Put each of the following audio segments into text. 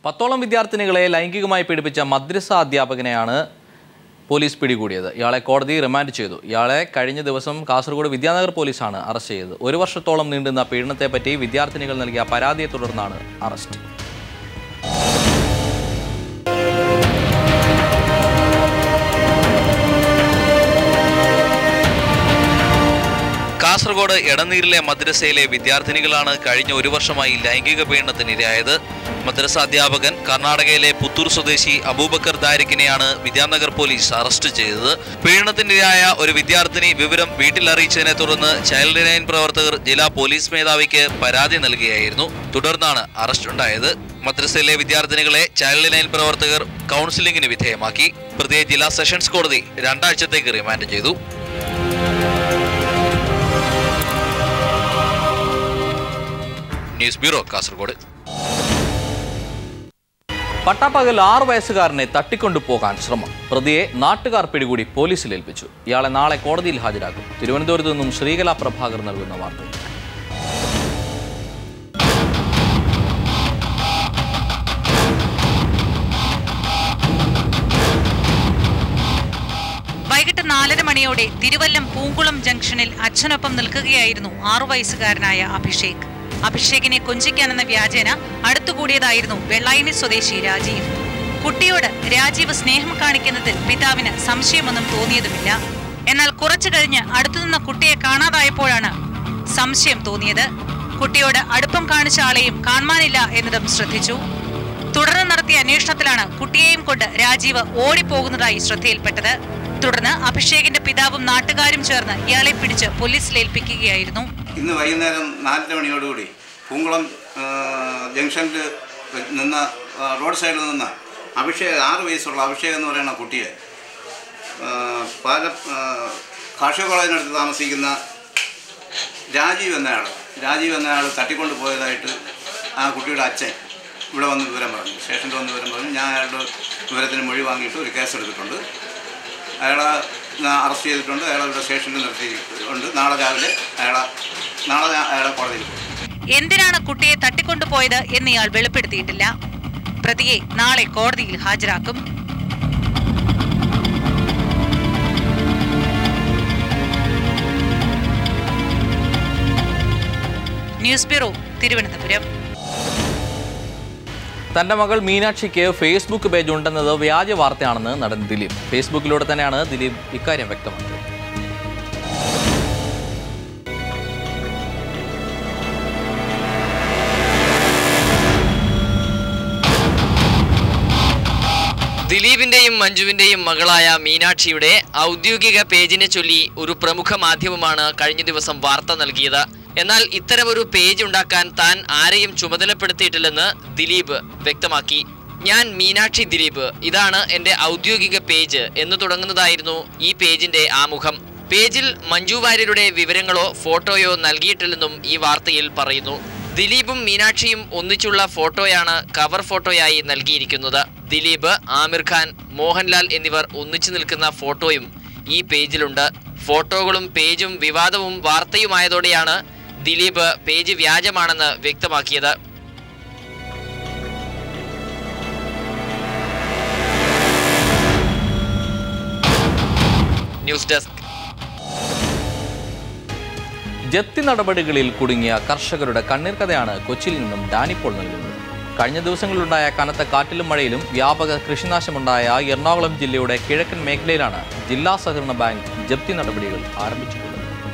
പത്തോളം വിദ്യാർത്ഥിനികളെ ലൈംഗികമായി പീഡിപ്പിച്ച മദ്രസ അധ്യാപകനെയാണ് പോലീസ് പിടികൂടിയത് ഇയാളെ കോടതി റിമാൻഡ് ചെയ്തു ഇയാളെ കഴിഞ്ഞ ദിവസം കാസർഗോഡ് വിദ്യാനഗർ പോലീസാണ് അറസ്റ്റ് ചെയ്തത് ഒരു വർഷത്തോളം നീണ്ടുന്ന പീഡനത്തെപ്പറ്റി വിദ്യാർത്ഥിനികൾ നൽകിയ പരാതിയെ തുടർന്നാണ് അറസ്റ്റ് കാസർഗോഡ് എടനീരിലെ മദ്രസയിലെ വിദ്യാർത്ഥിനികളാണ് കഴിഞ്ഞ ഒരു വർഷമായി ലൈംഗിക പീഡനത്തിന് ഇരയായത് മദ്രസ അധ്യാപകൻ കർണാടകയിലെ പുത്തൂർ സ്വദേശി അബൂബക്കർ ദാരിക്കിനെയാണ് വിദ്യാനഗർ പോലീസ് അറസ്റ്റ് ചെയ്തത് പീഡനത്തിനിരയായ ഒരു വിദ്യാർത്ഥിനി വിവരം വീട്ടിൽ അറിയിച്ചതിനെ തുടർന്ന് ചൈൽഡ് ലൈൻ പ്രവർത്തകർ ജില്ലാ പോലീസ് മേധാവിക്ക് പരാതി നൽകുകയായിരുന്നു തുടർന്നാണ് അറസ്റ്റ് ഉണ്ടായത് മദ്രസയിലെ വിദ്യാർത്ഥിനികളെ ചൈൽഡ് ലൈൻ പ്രവർത്തകർ കൗൺസിലിംഗിന് വിധേയമാക്കി പ്രതിയെ ജില്ലാ സെഷൻസ് കോടതി രണ്ടാഴ്ചത്തേക്ക് റിമാൻഡ് ചെയ്തു ന്യൂസ് ബ്യൂറോ കാസർഗോഡ് പട്ടാപ്പകൽ ആറു വയസ്സുകാരനെ തട്ടിക്കൊണ്ടുപോകാൻ ശ്രമം പ്രതിയെ നാട്ടുകാർ പിടികൂടി പോലീസിൽ ഏൽപ്പിച്ചു ഇയാളെ നാളെ കോടതിയിൽ ഹാജരാക്കും തിരുവനന്തപുരത്ത് നിന്നും ശ്രീകല പ്രഭാകർ നൽകുന്ന വാർത്ത വൈകിട്ട് നാലര മണിയോടെ തിരുവല്ലം പൂങ്കുളം ജംഗ്ഷനിൽ അച്ഛനൊപ്പം നിൽക്കുകയായിരുന്നു ആറു വയസ്സുകാരനായ അഭിഷേക് അഭിഷേകിനെ കൊഞ്ചിക്കാനെന്ന വ്യാജേന അടുത്തുകൂടിയതായിരുന്നു വെള്ളായണി സ്വദേശി രാജീവ് കുട്ടിയോട് രാജീവ് സ്നേഹം കാണിക്കുന്നതിൽ പിതാവിന് സംശയമൊന്നും തോന്നിയതുമില്ല എന്നാൽ കുറച്ചു കഴിഞ്ഞ് അടുത്തുനിന്ന കുട്ടിയെ കാണാതായപ്പോഴാണ് സംശയം തോന്നിയത് കുട്ടിയോട് അടുപ്പം കാണിച്ച ആളെയും കാണാനില്ല എന്നതും ശ്രദ്ധിച്ചു തുടർന്ന് നടത്തിയ അന്വേഷണത്തിലാണ് കുട്ടിയെയും കൊണ്ട് രാജീവ് ഓടിപ്പോകുന്നതായി ശ്രദ്ധയിൽപ്പെട്ടത് തുടർന്ന് അഭിഷേകിന്റെ പിതാവും നാട്ടുകാരും ചേർന്ന് ഇയാളെ പിടിച്ച് പോലീസിൽ ഏൽപ്പിക്കുകയായിരുന്നു ഇന്ന് വൈകുന്നേരം നാലര മണിയോടുകൂടി പൂങ്കുളം ആ, ജംഗ്ഷനിൽ നിന്ന ആ, റോഡ് സൈഡിൽ നിന്ന് അഭിഷേക് ആറ് വയസ്സുള്ള അഭിഷേക് എന്ന് പറയുന്ന കുട്ടിയെ ആ, പാല ആ, കാർഷിക കോളേജിനടുത്ത് താമസിക്കുന്ന രാജീവ് എന്നയാൾ രാജീവ് എന്നയാൾ തട്ടിക്കൊണ്ട് പോയതായിട്ട് ആ കുട്ടിയുടെ അച്ഛൻ ഇവിടെ വന്ന് വിവരം പറഞ്ഞു സ്റ്റേഷനിൽ വന്ന് വിവരം പറഞ്ഞു ഞാൻ അയാളുടെ വിവരത്തിന് മൊഴി വാങ്ങിയിട്ട് ഒരു കേസ് എടുത്തിട്ടുണ്ട് അയാളെ ന- അറസ്റ്റ് ചെയ്തിട്ടുണ്ട് അയാളെ ഇവിടെ സ്റ്റേഷനിൽ നിർത്തിയിട്ടുണ്ട് നാളെ രാവിലെ അയാളെ നാളെ ഞാൻ അയാളെ കോടതിയിൽ പോകും എന്തിനാണ് കുട്ടിയെ തട്ടിക്കൊണ്ടുപോയത് എന്ന് ഇയാൾ വെളിപ്പെടുത്തിയിട്ടില്ല പ്രതിയെ നാളെ കോടതിയിൽ ഹാജരാക്കും ന്യൂസ് ബ്യൂറോ തിരുവനന്തപുരം തന്റെ മകൾ മീനാക്ഷിക്ക് ഫേസ്ബുക്ക് പേജ് ഉണ്ടെന്നത് വ്യാജ വാർത്തയാണെന്ന് നടൻ ദിലീപ് ഫേസ്ബുക്കിലൂടെ തന്നെയാണ് ദിലീപ് ഇക്കാര്യം വ്യക്തമാക്കിയത് ദിലീപിന്റെയും മഞ്ജുവിന്റെയും മകളായ മീനാക്ഷിയുടെ ഔദ്യോഗിക പേജിനെ ചൊല്ലി ഒരു പ്രമുഖ മാധ്യമമാണ് കഴിഞ്ഞ ദിവസം വാർത്ത നൽകിയത് എന്നാൽ ഇത്തരമൊരു പേജ് ഉണ്ടാക്കാൻ താൻ ആരെയും ചുമതലപ്പെടുത്തിയിട്ടില്ലെന്ന് ദിലീപ് വ്യക്തമാക്കി ഞാൻ മീനാക്ഷി ദിലീപ് ഇതാണ് എന്റെ ഔദ്യോഗിക പേജ് എന്ന് തുടങ്ങുന്നതായിരുന്നു ഈ പേജിന്റെ ആമുഖം പേജിൽ മഞ്ജു വാര്യരുടെ വിവരങ്ങളോ ഫോട്ടോയോ നൽകിയിട്ടില്ലെന്നും ഈ വാർത്തയിൽ പറയുന്നു ദിലീപും മീനാക്ഷിയും ഒന്നിച്ചുള്ള ഫോട്ടോയാണ് കവർ ഫോട്ടോയായി നൽകിയിരിക്കുന്നത് ദിലീപ് ആമിർ ഖാൻ മോഹൻലാൽ എന്നിവർ ഒന്നിച്ചു നിൽക്കുന്ന ഫോട്ടോയും ഈ പേജിലുണ്ട് ഫോട്ടോകളും പേജും വിവാദവും വാർത്തയുമായതോടെയാണ് ദിലീപ് പേജ് വ്യാജമാണെന്ന് വ്യക്തമാക്കിയത് ന്യൂസ് ഡെസ്ക് ജപ്തി നടപടികളിൽ കുടുങ്ങിയ കർഷകരുടെ കണ്ണീർ കഥയാണ് കൊച്ചിയിൽ നിന്നും ഡാനിപ്പോൾ നൽകുന്നത് കഴിഞ്ഞ ദിവസങ്ങളിലുണ്ടായ കനത്ത കാറ്റിലും മഴയിലും വ്യാപക കൃഷിനാശമുണ്ടായ എറണാകുളം ജില്ലയുടെ കിഴക്കൻ മേഖലയിലാണ് ജില്ലാ സഹകരണ ബാങ്ക് ജപ്തി നടപടികൾ ആരംഭിച്ചിട്ടുള്ളത്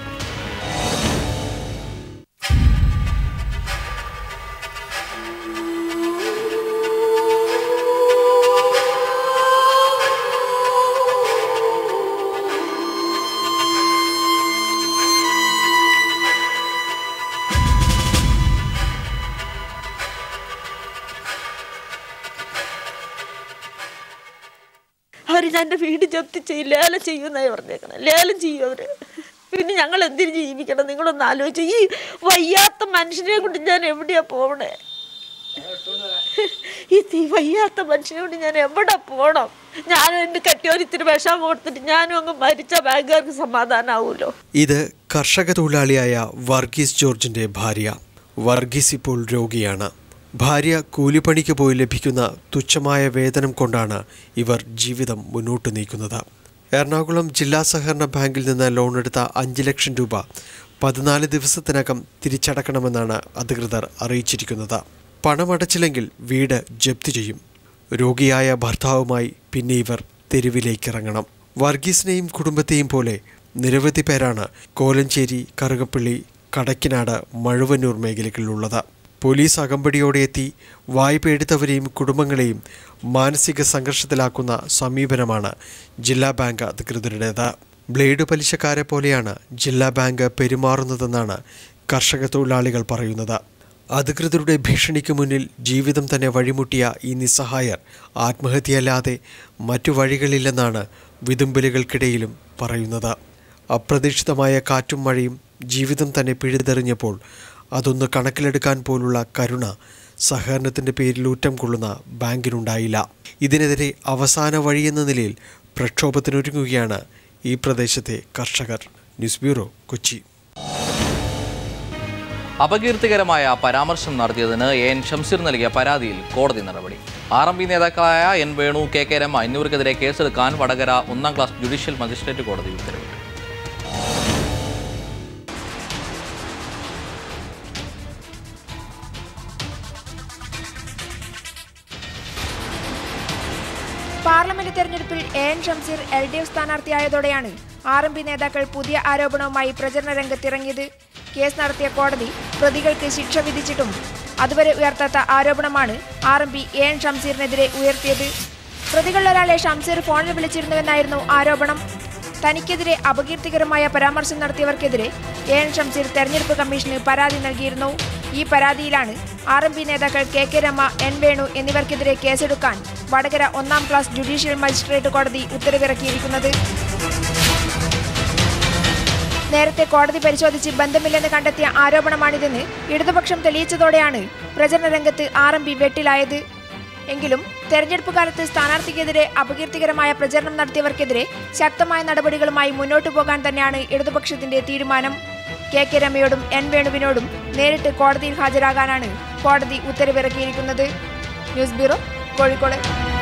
അവർ എൻ്റെ വീട് ജപ്തി ചെയ്യും ലേലം ചെയ്യുമെന്നായി പറഞ്ഞേക്കണം ലേലം ചെയ്യും അവർ പിന്നെ ഞങ്ങൾ എന്തിനു ജീവിക്കണം നിങ്ങളൊന്ന് ആലോചിച്ച് ഈ വയ്യാത്ത മനുഷ്യനെ കൊണ്ട് ഞാൻ എവിടെയാ പോവണേ ഈ തീ വയ്യാത്ത മനുഷ്യനെ കൊണ്ട് ഞാൻ എവിടെ പോകണം ഞാൻ എൻ്റെ കെട്ടിയോന് ഇത്തിരി വിഷം കൊടുത്തിട്ട് ഞാനും അങ്ങ് മരിച്ച ബാങ്കുകാർക്ക് സമാധാനമാവുമല്ലോ ഇത് കർഷക തൊഴിലാളിയായ വർഗീസ് ജോർജിന്റെ ഭാര്യ വർഗീസ് ഇപ്പോൾ രോഗിയാണ് ഭാര്യ കൂലിപ്പണിക്ക് പോയി ലഭിക്കുന്ന തുച്ഛമായ വേതനം കൊണ്ടാണ് ഇവർ ജീവിതം മുന്നോട്ട് നീക്കുന്നത് എറണാകുളം ജില്ലാ സഹകരണ ബാങ്കിൽ നിന്ന് ലോണെടുത്ത അഞ്ച് ലക്ഷം രൂപ പതിനാല് ദിവസത്തിനകം തിരിച്ചടക്കണമെന്നാണ് അധികൃതർ അറിയിച്ചിരിക്കുന്നത് പണമടച്ചില്ലെങ്കിൽ വീട് ജപ്തി ചെയ്യും രോഗിയായ ഭർത്താവുമായി പിന്നെ ഇവർ തെരുവിലേക്കിറങ്ങണം വർഗീസിനെയും കുടുംബത്തെയും പോലെ നിരവധി പേരാണ് കോലഞ്ചേരി കറുകപ്പള്ളി കടക്കിനാട് മഴുവന്നൂർ മേഖലകളിലുള്ളത് പോലീസ് അകമ്പടിയോടെ എത്തി വായ്പ എടുത്തവരെയും കുടുംബങ്ങളെയും മാനസിക സംഘർഷത്തിലാക്കുന്ന സമീപനമാണ് ജില്ലാ ബാങ്ക് അധികൃതരുടേത് ബ്ലേഡ് പലിശക്കാരെ പോലെയാണ് ജില്ലാ ബാങ്ക് പെരുമാറുന്നതെന്നാണ് കർഷക തൊഴിലാളികൾ പറയുന്നത് അധികൃതരുടെ ഭീഷണിക്ക് മുന്നിൽ ജീവിതം തന്നെ വഴിമുട്ടിയ ഈ നിസ്സഹായർ ആത്മഹത്യയല്ലാതെ മറ്റു വഴികളില്ലെന്നാണ് വിതുമ്പലുകൾക്കിടയിലും പറയുന്നത് അപ്രതീക്ഷിതമായ കാറ്റും മഴയും ജീവിതം തന്നെ പിഴുതെറിഞ്ഞപ്പോൾ അതൊന്ന് കണക്കിലെടുക്കാൻ പോലുള്ള കരുണ സഹകരണത്തിൻ്റെ പേരിൽ ഊറ്റം കൊള്ളുന്ന ബാങ്കിനുണ്ടായില്ല ഇതിനെതിരെ അവസാന വഴിയെന്ന നിലയിൽ പ്രക്ഷോഭത്തിനൊരുങ്ങുകയാണ് ഈ പ്രദേശത്തെ കർഷകർ ന്യൂസ് ബ്യൂറോ കൊച്ചി അപകീർത്തികരമായ പരാമർശം നടത്തിയതിന് എ എൻ ഷംസീർ നൽകിയ പരാതിയിൽ കോടതി നടപടി ആർ എം പി നേതാക്കളായ N Venu K K Rema എന്നിവർക്കെതിരെ കേസെടുക്കാൻ വടകര ഒന്നാം ക്ലാസ് ജുഡീഷ്യൽ മജിസ്ട്രേറ്റ് കോടതി ഉത്തരവിട്ടു പാർലമെന്റ് തെരഞ്ഞെടുപ്പിൽ A N Shamseer L D F സ്ഥാനാർത്ഥിയായതോടെയാണ് ആർ എം പി നേതാക്കൾ പുതിയ ആരോപണവുമായി പ്രചരണ രംഗത്തിറങ്ങിയത് കേസ് നടത്തിയ കോടതി പ്രതികൾക്ക് ശിക്ഷ വിധിച്ചിട്ടും അതുവരെ ഉയർത്താത്ത ആരോപണമാണ് R M P A N ഷംസീറിനെതിരെ ഉയർത്തിയത് പ്രതികളിലൊരാളെ ഷംസീർ ഫോണിൽ വിളിച്ചിരുന്നുവെന്നായിരുന്നു ആരോപണം തനിക്കെതിരെ അപകീർത്തികരമായ പരാമർശം നടത്തിയവർക്കെതിരെ എ എൻ ഷംസീർ തെരഞ്ഞെടുപ്പ് കമ്മീഷന് പരാതി നൽകിയിരുന്നു ഈ പരാതിയിലാണ് ആർ എം പി നേതാക്കൾ K K Rema N Venu എന്നിവർക്കെതിരെ കേസെടുക്കാൻ വടകര ഒന്നാം ക്ലാസ് ജുഡീഷ്യൽ മജിസ്ട്രേറ്റ് കോടതി ഉത്തരവിറക്കിയിരിക്കുന്നത് നേരത്തെ കോടതി പരിശോധിച്ച് ബന്ധമില്ലെന്ന് കണ്ടെത്തിയ ആരോപണമാണിതെന്ന് ഇടതുപക്ഷം തെളിയിച്ചതോടെയാണ് പ്രചരണ രംഗത്ത് ആർ എം പി വെട്ടിലായത് എങ്കിലും തെരഞ്ഞെടുപ്പ് കാലത്ത് സ്ഥാനാർത്ഥിക്കെതിരെ അപകീർത്തികരമായ പ്രചരണം നടത്തിയവർക്കെതിരെ ശക്തമായ നടപടികളുമായി മുന്നോട്ടു പോകാൻ തന്നെയാണ് ഇടതുപക്ഷത്തിന്റെ തീരുമാനം കെ കെ രമയോടും എൻ വേണുവിനോടും നേരിട്ട് കോടതിയിൽ ഹാജരാകാനാണ് കോടതി ഉത്തരവിറക്കിയിരിക്കുന്നത് ന്യൂസ് ബ്യൂറോ കോഴിക്കോട്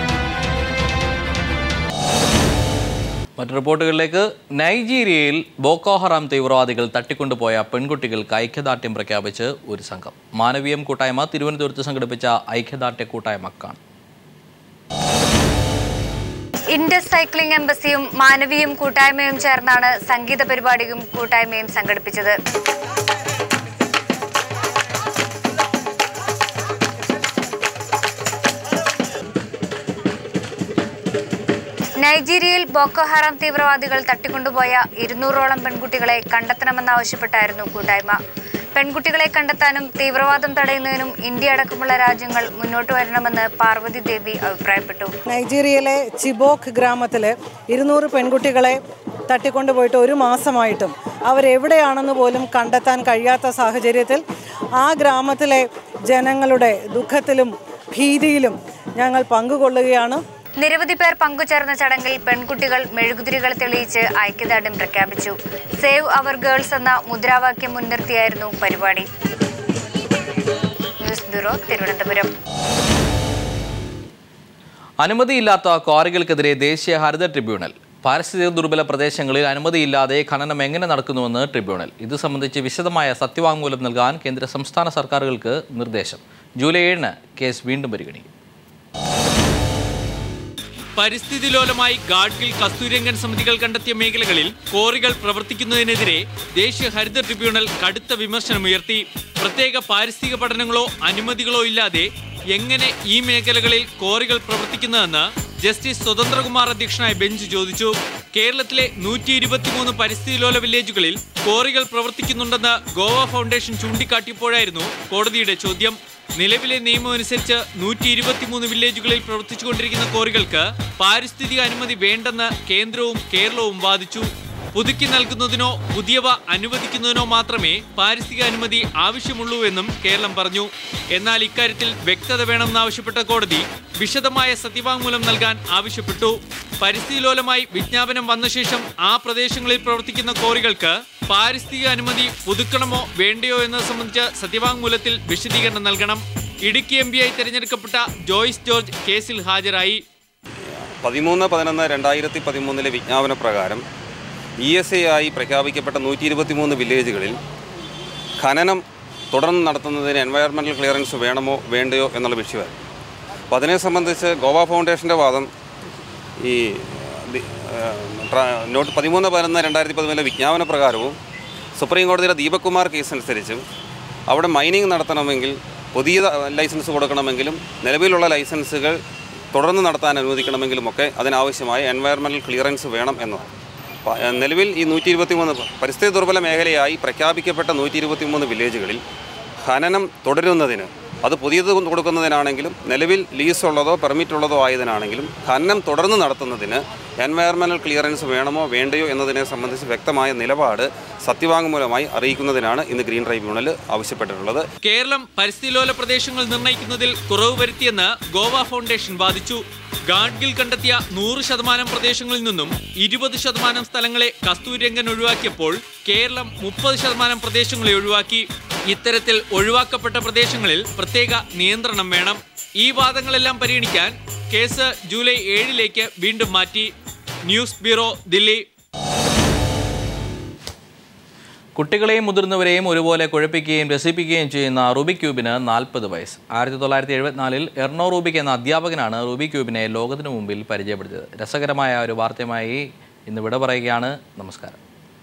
മറ്റു റിപ്പോർട്ടുകളിലേക്ക് നൈജീരിയയിൽ ബോക്കോ ഹറാം തീവ്രവാദികൾ തട്ടിക്കൊണ്ടുപോയ പെൺകുട്ടികൾക്ക് ഐക്യദാർഢ്യം പ്രഖ്യാപിച്ച് ഒരു സംഘം മാനവീയം കൂട്ടായ്മ തിരുവനന്തപുരത്ത് സംഘടിപ്പിച്ച ഐക്യദാർഢ്യ കൂട്ടായ്മ കാണും ഇൻഡസ് സൈക്ലിംഗ് എംബസിയും മാനവീയം കൂട്ടായ്മയും ചേർന്നാണ് സംഗീത പരിപാടിയും കൂട്ടായ്മയും സംഘടിപ്പിച്ചത് നൈജീരിയയിൽ ബോക്കോ ഹറാം തീവ്രവാദികൾ തട്ടിക്കൊണ്ടുപോയ ഇരുന്നൂറോളം പെൺകുട്ടികളെ കണ്ടെത്തണമെന്നാവശ്യപ്പെട്ടായിരുന്നു കൂട്ടായ്മ പെൺകുട്ടികളെ കണ്ടെത്താനും തീവ്രവാദം തടയുന്നതിനും ഇന്ത്യ അടക്കമുള്ള രാജ്യങ്ങൾ മുന്നോട്ട് വരണമെന്ന് പാർവതി ദേവി അഭിപ്രായപ്പെട്ടു നൈജീരിയയിലെ ചിബോക്ക് ഗ്രാമത്തിൽ ഇരുന്നൂറ് പെൺകുട്ടികളെ തട്ടിക്കൊണ്ടുപോയിട്ട് ഒരു മാസമായിട്ടും അവരെവിടെയാണെന്ന് പോലും കണ്ടെത്താൻ കഴിയാത്ത സാഹചര്യത്തിൽ ആ ഗ്രാമത്തിലെ ജനങ്ങളുടെ ദുഃഖത്തിലും ഭീതിയിലും ഞങ്ങൾ പങ്കുകൊള്ളുകയാണ് നിരവധി പേർ പങ്കുചേർന്ന ചടങ്ങിൽ പെൺകുട്ടികൾ മെഴുകുതിരികൾ തെളിയിച്ച് ഐക്യദാർഢ്യം പ്രഖ്യാപിച്ചു സേവ് അവർ ഗേൾസ് എന്ന മുദ്രാവാക്യം മുൻനിർത്തിയായിരുന്നു പരിപാടി ന്യൂസ് ബ്യൂറോ തിരുവനന്തപുരം അനുമതിയില്ലാത്ത ക്വാറികൾക്കെതിരെ ദേശീയ ഹരിത ട്രിബ്യൂണൽ പാരിസ്ഥിതിക ദുർബല പ്രദേശങ്ങളിൽ അനുമതിയില്ലാതെ ഖനനം എങ്ങനെ നടക്കുന്നുവെന്ന് ട്രിബ്യൂണൽ ഇത് സംബന്ധിച്ച് വിശദമായ സത്യവാങ്മൂലം നൽകാൻ കേന്ദ്ര സംസ്ഥാന സർക്കാരുകൾക്ക് നിർദ്ദേശം ജൂലൈ ഏഴിന് കേസ് വീണ്ടും പരിഗണിക്കും പരിസ്ഥിതി ലോലമായി ഗാഡ്ഗിൽ കസ്തൂരംഗൻ സമിതികൾ കണ്ടെത്തിയ മേഖലകളിൽ കോറികൾ പ്രവർത്തിക്കുന്നതിനെതിരെ ദേശീയ ഹരിത ട്രിബ്യൂണൽ കടുത്ത വിമർശനമുയർത്തി പ്രത്യേക പാരിസ്ഥിതിക പഠനങ്ങളോ അനുമതികളോ ഇല്ലാതെ എങ്ങനെ ഈ മേഖലകളിൽ കോറികൾ പ്രവർത്തിക്കുന്നതെന്ന് ജസ്റ്റിസ് സ്വതന്ത്രകുമാർ അധ്യക്ഷനായ ബെഞ്ച് ചോദിച്ചു കേരളത്തിലെ നൂറ്റി ഇരുപത്തിമൂന്ന് പരിസ്ഥിതി ലോല വില്ലേജുകളിൽ കോറികൾ പ്രവർത്തിക്കുന്നുണ്ടെന്ന് ഗോവ ഫൗണ്ടേഷൻ ചൂണ്ടിക്കാട്ടിയപ്പോഴായിരുന്നു കോടതിയുടെ ചോദ്യം നിലവിലെ നിയമം അനുസരിച്ച് നൂറ്റി ഇരുപത്തിമൂന്ന് വില്ലേജുകളിൽ പ്രവർത്തിച്ചുകൊണ്ടിരിക്കുന്ന കോറികൾക്ക് പാരിസ്ഥിതിക അനുമതി വേണ്ടെന്ന് കേന്ദ്രവും കേരളവും വാദിച്ചു പുതുക്കി നൽകുന്നതിനോ പുതിയവ അനുവദിക്കുന്നതിനോ മാത്രമേ പാരിസ്ഥിതിക അനുമതി ആവശ്യമുള്ളൂ എന്നും കേരളം പറഞ്ഞു എന്നാൽ ഇക്കാര്യത്തിൽ വ്യക്തത വേണമെന്നാവശ്യപ്പെട്ട കോടതി വിശദമായ സത്യവാങ്മൂലം നൽകാൻ ആവശ്യപ്പെട്ടു പരിസ്ഥിതി ലോലമായി വിജ്ഞാപനം വന്ന ശേഷം ആ പ്രദേശങ്ങളിൽ പ്രവർത്തിക്കുന്ന കോറികൾക്ക് പാരിസ്ഥിതിക അനുമതി പുതുക്കണമോ വേണ്ടയോ എന്നത് സംബന്ധിച്ച് സത്യവാങ്മൂലത്തിൽ വിശദീകരണം നൽകണം ഇടുക്കി എം പിയായി തിരഞ്ഞെടുക്കപ്പെട്ട ജോയ്സ് ജോർജ് കേസിൽ ഹാജരായി പതിമൂന്ന് പതിനൊന്ന് രണ്ടായിരത്തി പതിമൂന്നിലെ വിജ്ഞാപന പ്രകാരം ഇ എസ് എ ആയി പ്രഖ്യാപിക്കപ്പെട്ട നൂറ്റി ഇരുപത്തിമൂന്ന് വില്ലേജുകളിൽ ഖനനം തുടർന്ന് നടത്തുന്നതിന് എൻവയറമെൻറ്റൽ ക്ലിയറൻസ് വേണമോ വേണ്ടയോ എന്നുള്ള വിഷയമായിരുന്നു അപ്പോൾ അതിനെ സംബന്ധിച്ച് ഗോവ ഫൗണ്ടേഷൻ്റെ വാദം ഈ ദി- ഏഹ് ട്ര- നോട്ട് പതിമൂന്ന് പതിനൊന്ന് രണ്ടായിരത്തി പതിമൂന്നിലെ വിജ്ഞാപന പ്രകാരവും സുപ്രീം കോടതിയുടെ ദീപക് കുമാർ കേസ് അനുസരിച്ചും അവിടെ മൈനിങ് നടത്തണമെങ്കിൽ പുതിയ ലൈസൻസ് കൊടുക്കണമെങ്കിലും നിലവിലുള്ള ലൈസൻസുകൾ തുടർന്ന് നടത്താൻ അനുവദിക്കണമെങ്കിലുമൊക്കെ അതിനാവശ്യമായ എൻവയറമെൻറ്റൽ ക്ലിയറൻസ് വേണം എന്നതാണ് പ- ഏഹ് നിലവിൽ ഈ നൂറ്റി ഇരുപത്തി മൂന്ന് പരിസ്ഥിതി ദുർബല മേഖലയായി പ്രഖ്യാപിക്കപ്പെട്ട നൂറ്റി ഇരുപത്തി മൂന്ന് വില്ലേജുകളിൽ ഖനനം തുടരുന്നതിന് അത് പുതിയത് കൊടുക്കുന്നതിനാണെങ്കിലും നിലവിൽ ലീസ് ഉള്ളതോ പെർമിറ്റ് ഉള്ളതോ ആയതിനാണെങ്കിലും ഖനനം തുടർന്ന് നടത്തുന്നതിന് എൻവയറമെൻറ്റൽ ക്ലിയറൻസ് വേണമോ വേണ്ടയോ എന്നതിനെ സംബന്ധിച്ച് വ്യക്തമായ നിലപാട് സത്യവാങ്മൂലമായി അറിയിക്കുന്നതിനാണ് ഇന്ന് ഗ്രീൻ ട്രൈബ്യൂണൽ ആവശ്യപ്പെട്ടിട്ടുള്ളത് കേരളം പരിസ്ഥിതിലോല പ്രദേശങ്ങൾ നിർണ്ണയിക്കുന്നതിൽ കുറവ് വരുത്തിയെന്ന് ഗോവ ഫൗണ്ടേഷൻ വാദിച്ചു ഗാഡ്ഗിൽ കണ്ടെത്തിയ നൂറ് ശതമാനം പ്രദേശങ്ങളിൽ നിന്നും ഇരുപത് ശതമാനം സ്ഥലങ്ങളെ കസ്തൂരിരംഗൻ ഒഴിവാക്കിയപ്പോൾ കേരളം മുപ്പത് ശതമാനം പ്രദേശങ്ങളെ ഒഴിവാക്കി ഇത്തരത്തിൽ ഒഴിവാക്കപ്പെട്ട പ്രദേശങ്ങളിൽ പ്രത്യേക നിയന്ത്രണം വേണം ഈ വാദങ്ങളെല്ലാം പരിഗണിക്കാൻ കേസ് ജൂലൈ ഏഴിലേക്ക് വീണ്ടും മാറ്റി ന്യൂസ് ബ്യൂറോ ദില്ലി കുട്ടികളെയും മുതിർന്നവരെയും ഒരുപോലെ കുഴപ്പിക്കുകയും രസിപ്പിക്കുകയും ചെയ്യുന്ന റൂബിക് ക്യൂബിന് നാൽപ്പത് വയസ്സ് ആയിരത്തി തൊള്ളായിരത്തി എഴുപത്തിനാലിൽ എർണോ റൂബിക് എന്ന അധ്യാപകനാണ് റൂബിക് ക്യൂബിനെ ലോകത്തിനു മുമ്പിൽ പരിചയപ്പെടുത്തിയത് രസകരമായ ഒരു വാർത്തയുമായി ഇന്ന് വിട പറയുകയാണ് നമസ്കാരം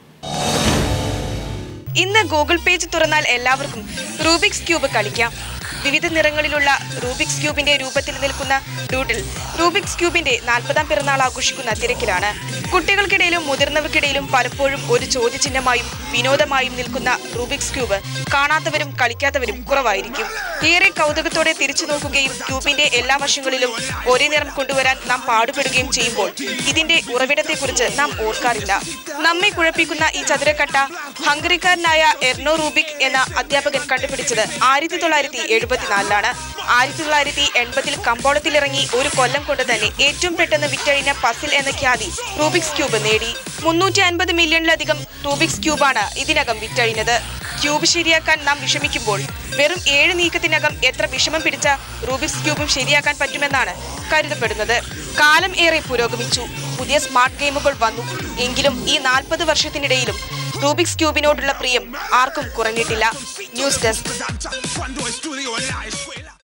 ഇന്ന് ഗൂഗിൾ പേജ് തുറന്നാൽ എല്ലാവർക്കും റൂബിക്സ് ക്യൂബ് കളിക്കാം വിവിധ നിറങ്ങളിലുള്ള റൂബിക്സ് ക്യൂബിന്റെ രൂപത്തിൽ നിൽക്കുന്ന ഡൂഡിൽ റൂബിക്സ് ക്യൂബിന്റെ നാൽപ്പതാം പിറന്നാൾ ആഘോഷിക്കുന്ന തിരക്കിലാണ് കുട്ടികൾക്കിടയിലും മുതിർന്നവർക്കിടയിലും പലപ്പോഴും ഒരു ചോദ്യചിഹ്നമായും വിനോദമായും നിൽക്കുന്ന റൂബിക്സ് ക്യൂബ് കാണാത്തവരും കളിക്കാത്തവരും കുറവായിരിക്കും ഏറെ കൗതുകത്തോടെ തിരിച്ചു നോക്കുകയും ക്യൂബിന്റെ എല്ലാ വശങ്ങളിലും ഒരേ നിറം കൊണ്ടുവരാൻ നാം പാടുപെടുകയും ചെയ്യുമ്പോൾ ഇതിന്റെ ഉറവിടത്തെക്കുറിച്ച് നാം ഓർക്കാറില്ല നമ്മെ കുഴപ്പിക്കുന്ന ഈ ചതുരക്കട്ട ഹംഗറിക്കാരനായ എർണോ റൂബിക് എന്ന അധ്യാപകൻ കണ്ടുപിടിച്ചത് ആയിരത്തി തൊള്ളായിരത്തി എഴുപത്തിനാലിലാണ് ആയിരത്തി തൊള്ളായിരത്തി എൺപതിൽ കമ്പോളത്തിലിറങ്ങി ഒരു കൊല്ലം കൊണ്ട് തന്നെ ഏറ്റവും പെട്ടെന്ന് വിറ്റഴിഞ്ഞ പസിൽ എന്ന ഖ്യാതി റൂബിക്സ് ക്യൂബ് നേടി മുന്നൂറ്റി അൻപത് മില്യണിലധികം റൂബിക്സ് ക്യൂബാണ് ഇതിനകം വിറ്റഴിഞ്ഞത് ക്യൂബ് ശരിയാക്കാൻ നാം വിഷമിക്കുമ്പോൾ വെറും ഏഴ് നീക്കത്തിനകം എത്ര വിഷമം പിടിച്ച റൂബിക്സ് ക്യൂബും ശരിയാക്കാൻ പറ്റുമെന്നാണ് കരുതപ്പെടുന്നത് കാലം ഏറെ പുരോഗമിച്ചു പുതിയ സ്മാർട്ട് ഗെയിമുകൾ വന്നു എങ്കിലും ഈ നാൽപ്പത് വർഷത്തിനിടയിലും റൂബിക്സ് ക്യൂബിനോടുള്ള പ്രിയം ആർക്കും കുറഞ്ഞിട്ടില്ല ന്യൂസ് ഡെസ്ക്